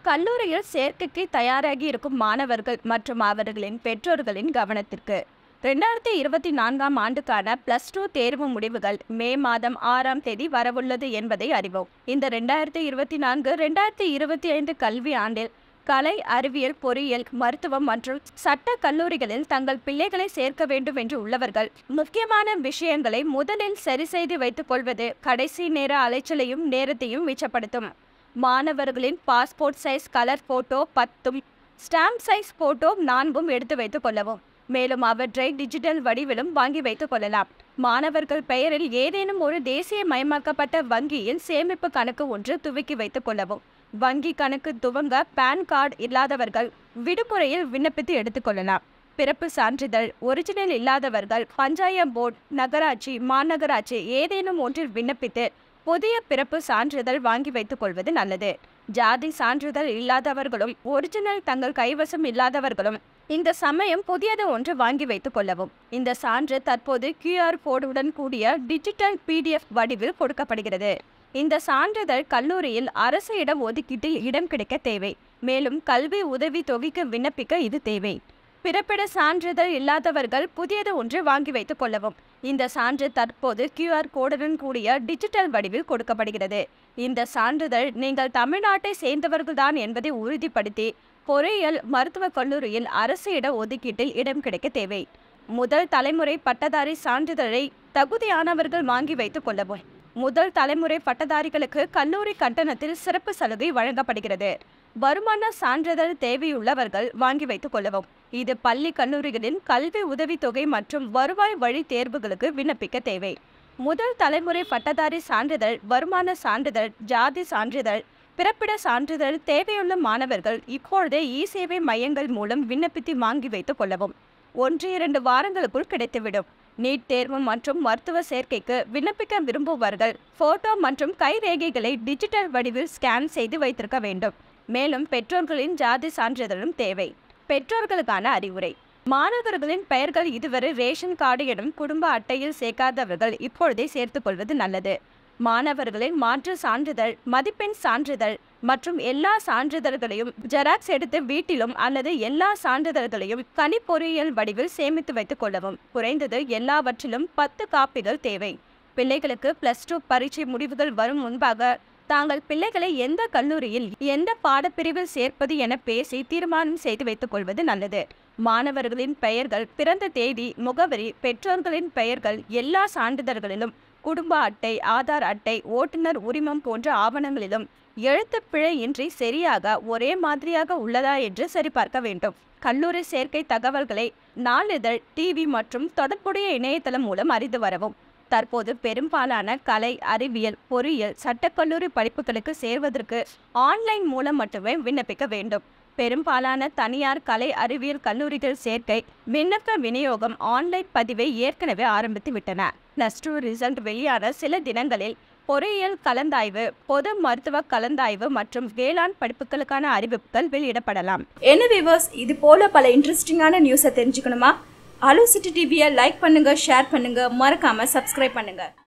கல்லூரியில் சேர்க்கைக்கு தயாராகி இருக்கும் மாணவர்கள் மற்றும் அவர்களின் பெற்றோர்களின் கவனத்திற்கு ரெண்டாயிரத்தி இருபத்தி நான்காம் ஆண்டுக்கான பிளஸ் டூ தேர்வு முடிவுகள் மே மாதம் ஆறாம் தேதி வரவுள்ளது என்பதை அறிவோம் இந்த ரெண்டாயிரத்தி இருபத்தி நான்கு ரெண்டாயிரத்தி இருபத்தி ஐந்து கல்வி ஆண்டில் கலை அறிவியல் பொறியியல் மருத்துவம் மற்றும் சட்ட கல்லூரிகளில் தங்கள் பிள்ளைகளை சேர்க்க வேண்டும் என்று உள்ளவர்கள் முக்கியமான விஷயங்களை முதலில் சரி செய்து வைத்துக் கொள்வது கடைசி நேர அலைச்சலையும் நேரத்தையும் மிச்சப்படுத்தும் மாணவர்களின் பாஸ்போர்ட் சைஸ் கலர் போட்டோ பத்தும் ஸ்டாம்ப் சைஸ் போட்டோ நான்கும் எடுத்து வைத்துக் கொள்ளவும் மேலும் அவற்றை டிஜிட்டல் வடிவிலும் வாங்கி வைத்துக் கொள்ளலாம் மாணவர்கள் பெயரில் ஏதேனும் ஒரு தேசிய மயமாக்கப்பட்ட வங்கியில் சேமிப்பு கணக்கு ஒன்று துவக்கி வைத்துக் கொள்ளவும் வங்கி கணக்கு துவங்க பான் கார்டு இல்லாதவர்கள் விடுமுறையில் விண்ணப்பித்து எடுத்துக்கொள்ளலாம் பிறப்பு சான்றிதழ் ஒரிஜினல் இல்லாதவர்கள் பஞ்சாயத்து போர்டு நகராட்சி மாநகராட்சி ஏதேனும் ஒன்றில் விண்ணப்பித்து புதிய பிறப்பு சான்றிதழ் வாங்கி வைத்துக் கொள்வது நல்லது ஜாதி சான்றிதழ் இல்லாதவர்களும் ஒரிஜினல் தங்கள் கைவசம் இல்லாதவர்களும் இந்த சமயம் புதியது ஒன்று வாங்கி வைத்துக் கொள்ளவும் இந்த சான்று தற்போது QR கோடுடன் கூடிய டிஜிட்டல் பிடிஎஃப் வடிவில் கொடுக்கப்படுகிறது இந்த சான்றிதழ் கல்லூரியில் அரசு இடம் ஒதுக்கீட்டில் இடம் கிடைக்க தேவை மேலும் கல்வி உதவி தொகைக்கு விண்ணப்பிக்க இது தேவை பிறப்பிட சான்றிதழ் இல்லாதவர்கள் புதியது ஒன்று வாங்கி வைத்துக் கொள்ளவும் இந்த சான்று தற்போது QR கோடுடன் கூடிய டிஜிட்டல் வடிவில் கொடுக்கப்படுகிறது இந்த சான்றிதழ் நீங்கள் தமிழ்நாட்டை சேர்ந்தவர்கள்தான் என்பதை உறுதிப்படுத்தி பொறியியல் மருத்துவக் கல்லூரியில் அரசு இட ஒதுக்கீட்டில் இடம் கிடைக்க தேவை முதல் தலைமுறை பட்டதாரி சான்றிதழை தகுதியானவர்கள் வாங்கி வைத்துக் கொள்ளவும் முதல் தலைமுறை பட்டதாரிகளுக்கு கல்லூரி கட்டணத்தில் சிறப்பு சலுகை வழங்கப்படுகிறது வருமான சான்றிதழ் தேவையுள்ளவர்கள் வாங்கி வைத்துக் கொள்ளவும் இது பள்ளி கல்லூரிகளின் கல்வி உதவித்தொகை மற்றும் வருவாய் வழி தேர்வுகளுக்கு விண்ணப்பிக்க தேவை முதல் தலைமுறை பட்டதாரி சான்றிதழ் வருமான சான்றிதழ் ஜாதி சான்றிதழ் பிறப்பிட சான்றிதழ் தேவையுள்ள மாணவர்கள் இப்பொழுதே இ சேவை மையங்கள் மூலம் விண்ணப்பித்து வாங்கி வைத்துக் கொள்ளவும் ஒன்று இரண்டு வாரங்களுக்குள் கிடைத்துவிடும் நீட் தேர்வு மற்றும் மருத்துவ சேர்க்கைக்கு விண்ணப்பிக்க விரும்புபவர்கள் போட்டோ மற்றும் கைரேகைகளை டிஜிட்டல் வடிவில் ஸ்கேன் செய்து வைத்திருக்க வேண்டும் மேலும் பெற்றோர்களின் ஜாதி சான்றிதழும் தேவை பெற்றோர்களுக்கான அறிவுரை மாணவர்களின் பெயர்கள் இதுவரை ரேஷன் கார்டு எனும் குடும்ப அட்டையில் சேர்க்காதவர்கள் இப்பொழுதே சேர்த்துக் கொள்வது நல்லது மாணவர்களின் மாற்று சான்றிதழ் மதிப்பெண் சான்றிதழ் மற்றும் எல்லா சான்றிதழ்களையும் ஜெராக்ஸ் எடுத்து வீட்டிலும் அல்லது எல்லா சான்றிதழ்களையும் கணிப்பொறியியல் வடிவில் சேமித்து வைத்துக் கொள்ளவும் குறைந்தது எல்லாவற்றிலும் பத்து காப்பிகள் தேவை பிள்ளைகளுக்கு பிளஸ் டூ பரீட்சை முடிவுகள் வரும் முன்பாக தாங்கள் பிள்ளைகளை எந்த கல்லூரியில் எந்த பாடப்பிரிவில் சேர்ப்பது என பேசி தீர்மானம் செய்து வைத்துக் கொள்வது நல்லது மாணவர்களின் பெயர்கள் பிறந்த தேதி முகவரி பெற்றோர்களின் பெயர்கள் எல்லா சான்றிதழ்களிலும் குடும்ப அட்டை ஆதார் அட்டை ஓட்டுநர் உரிமம் போன்ற ஆவணங்களிலும் எழுத்துப் பிழையின்றி சரியாக ஒரே மாதிரியாக உள்ளதா என்று சரிபார்க்க வேண்டும் கல்லூரி சேர்க்கை தகவல்களை நாளிதழ் டிவி மற்றும் தொடர்புடைய இணையதளம் மூலம் அறிந்து வரவும் தற்போது பெரும்பாலான கலை அறிவியல் பொறியியல் சட்டக்கல்லூரி படிப்புகளுக்கு சேர்வதற்கு ஆன்லைன் மூலம் மட்டுமே விண்ணப்பிக்க வேண்டும் பெரும்பாலான தனியார் கலை அறிவியல் கல்லூரிகள் சேர்க்கை விண்ணப்ப விநியோகம் ஆன்லைன் பதிவை ஏற்கனவே ஆரம்பித்து விட்டன பிளஸ் டூ ரிசல்ட் வெளியான சில தினங்களில் பொறியியல் கலந்தாய்வு பொது மருத்துவ கலந்தாய்வு மற்றும் வேளாண் படிப்புகளுக்கான அறிவிப்புகள் வெளியிடப்படலாம் என்ன விவர்ஸ் இது போல பல இன்ட்ரெஸ்டிங்கான நியூஸை தெரிஞ்சுக்கணுமா அலோ சிட்டி டிவியை லைக் பண்ணுங்க ஷேர் பண்ணுங்க மறக்காம சப்ஸ்கிரைப் பண்ணுங்க